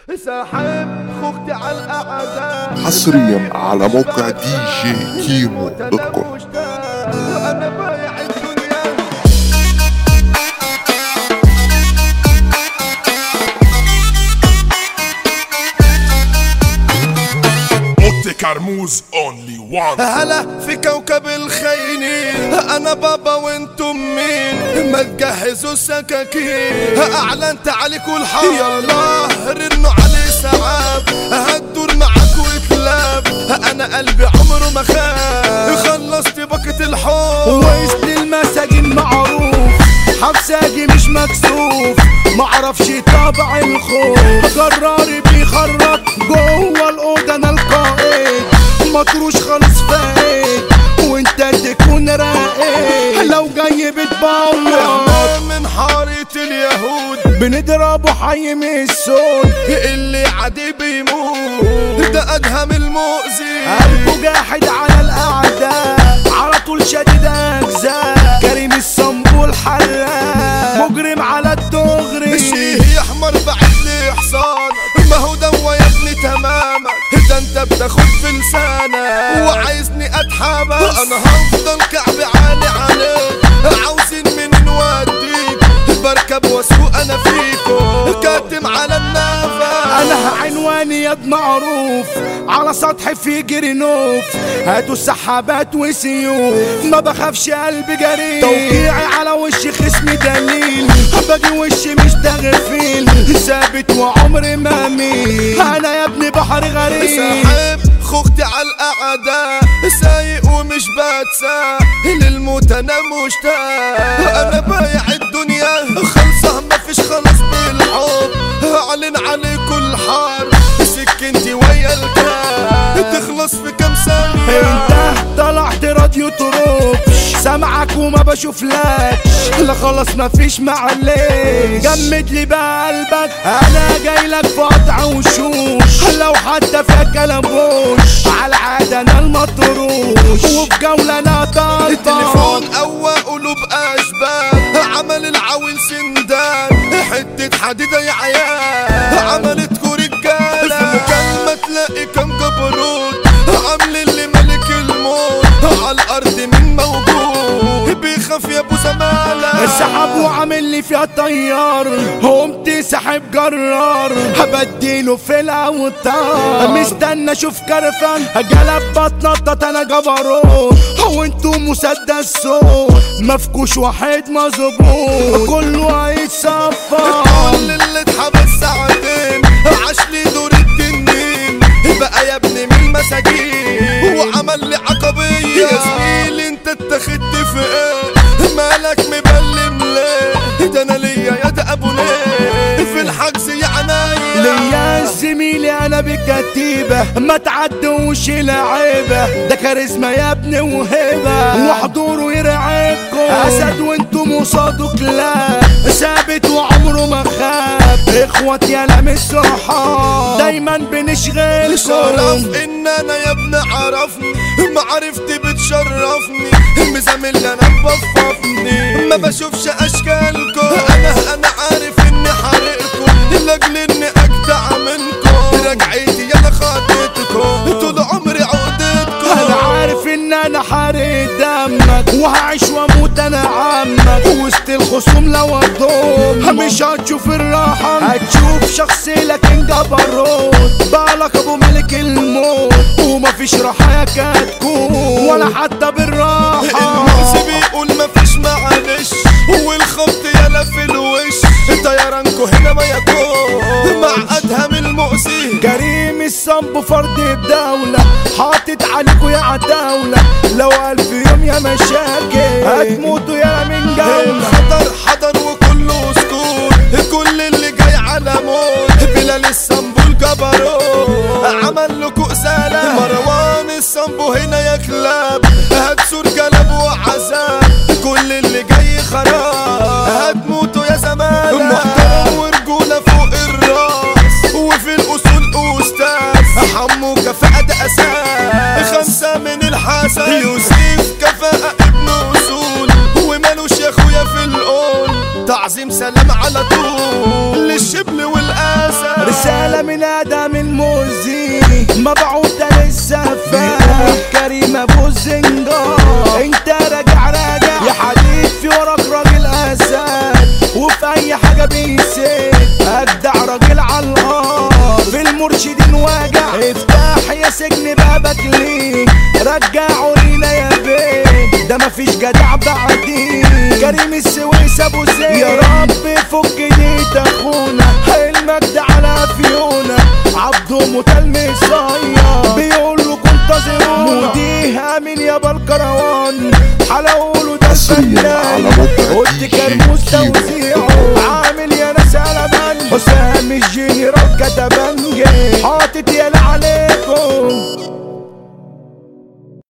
ساحب خوختي على الاعداء حصريا على موقع دي جي كيمو دوت كوم مشتاق انا بايع الدنيا اوتي كرموز اونلي وان هلا في كوكب الخاينين انا بابا وانتم مين ما تجهزوا السكاكين اعلنت عليكم الحرب يلا رنوا علي سعاب هتدور معاك وتلاب انا قلبي عمره ما خاف خلصت باقة الحب وسط المساجين معروف حبساجي مش مكسوف معرفش طبع الخوف جراري بيخرج جوه الأوضة أنا القائد مطروش خالص فايد وانت تكون راقد لو جاي بتبوظ احنا من حارة اليهود بنضربه حي من السود اللي عادي بيموت ده ادهم المؤذي قلبه جاحد على الأعداء على طول شديد أجزاء كريم الصنبول حراق مجرم على الدغري مشيه يحمر بعد لي حصان ما هو دوا يا ابني تماما ده انت بتاخد في لسانك وعايزني اتحمس انا هفضل كعبي عالي عليك عاوزين من نوديك بركب واسوق انا فيكو كاتم على النفس انا عنواني يد معروف على سطح في جرينوف هاتوا السحابات وسيوف ما بخافش قلبي جريء توقيعي على وش خصمي دليل باجي وشي مش تغفيل ثابت وعمري ما ميل انا يا ابني بحر غريب ساحب خوختي على الاعداء سايق ومش بتساء للموت انا مشتاق انا بايع الدنيا خلصه مفيش خلاص بالحب اعلن عليكم الحرب سكنتي ويا الكاب تخلص في كام ثانيه انت طلعت راديو تروبش سامعك وما بشوفلكش لا خلاص مفيش معلش جمد لي بقى قلبك انا جاي لك في قطع وشوش لو حتى فيها كلام بوش على العادة انا المطروش وفي جولة انا طالبة التليفون قوى قلوب اشبال عمل العويل سندان حتة حديدة يا عيال عملتكوا رجالة في مكالمة تلاقي كم جبروت عامل اللي ملك الموت على الارض من موجود بيخاف يا ابو زمالة السحاب وعامل لي فيها طيار قمت سحب جرار هبديله في الاوتار مستنى اشوف كرفان جلب بتنطط انا جبروت هو انتو مسدس صوت مفكوش واحد مظبوط كله هيتصفى كل اللي اتحبس ساعتين عاش لي دور التنين بقى يا ابني من المساجين وعمل لي عقبية يا زميلي انت اتخذت في ايه مالك مبلم ليه ده انا ليا يا ده ابو ليه في الحجز يا عناية ليا زميلي انا بالكتيبة ما تعدوش لعيبة ده كاريزما يا ابني وهبة وحضوره يرعبكم اسد وانتم قصاده كلاب ثابت وعمره ما خاب اخوات يا لم الصحاب دايما بنشغلكم شرف ان انا يا ابني عرفني معرفتي بتشرفني مزامل انا بفضني ما بشوفش اشكالكم انا انا عارف اني حارقكم لاجل اني اجدع منكم رجعتي انا خاطتكم طول عمري عقدتكم انا عارف ان انا حارق دمك وهعيش واموت انا عمك وسط الخصوم لو اضم مش هتشوف الراحة هتشوف شخص لكن جبروت بالك ابو ملك الموت ومفيش راحة يكاد تكون ولا حتى بالراحة المؤذي بيقول مفيش معلش والخبط يالا في الوش طيرانكو هنا ما يكون مع ادهم المؤذي كريم الصنب فرد بدولة حاطط عليكوا يا عداولة لو ألف يوم يا مشاكل هتموتوا يا من جولة الخطر حضر وكله سكوت كل اللي جاي على موت بلال السنبول جبروت عمل له كؤسالة مروان السنبو هنا يا كلاب هتسور جلب وعذاب كل اللي جاي خراب هتموتوا يا زمان محترم ورجولة فوق الراس وفي الأصول أستاذ حمو كفاءة أساس خمسة من الحسن يوسف كفاءة ابن أصول ومالوش يا أخويا في القول تعظيم سلام على طول للشبل والأسى رسالة من الادم المؤذي مبعوثة للسفاح كريم ابو الزنجار انت راجع راجع يا حديد في وراك راجل اسد وفي اي حاجة بيسد اجدع راجل على الارض في المرشدين واجع افتح يا سجن بابك ليك رجعوا لينا يا بيه ده مفيش جدع بعدين كريم السويس ابو زيد يا رب فك ديت اخونا المجد على فيونا عبده متلمي صايا بيقول له كنت انتظرونا موديه امين يا بالكروان حلقوله ده حصرياً على الفنان موقع قلت دي جي كرموز كيمو.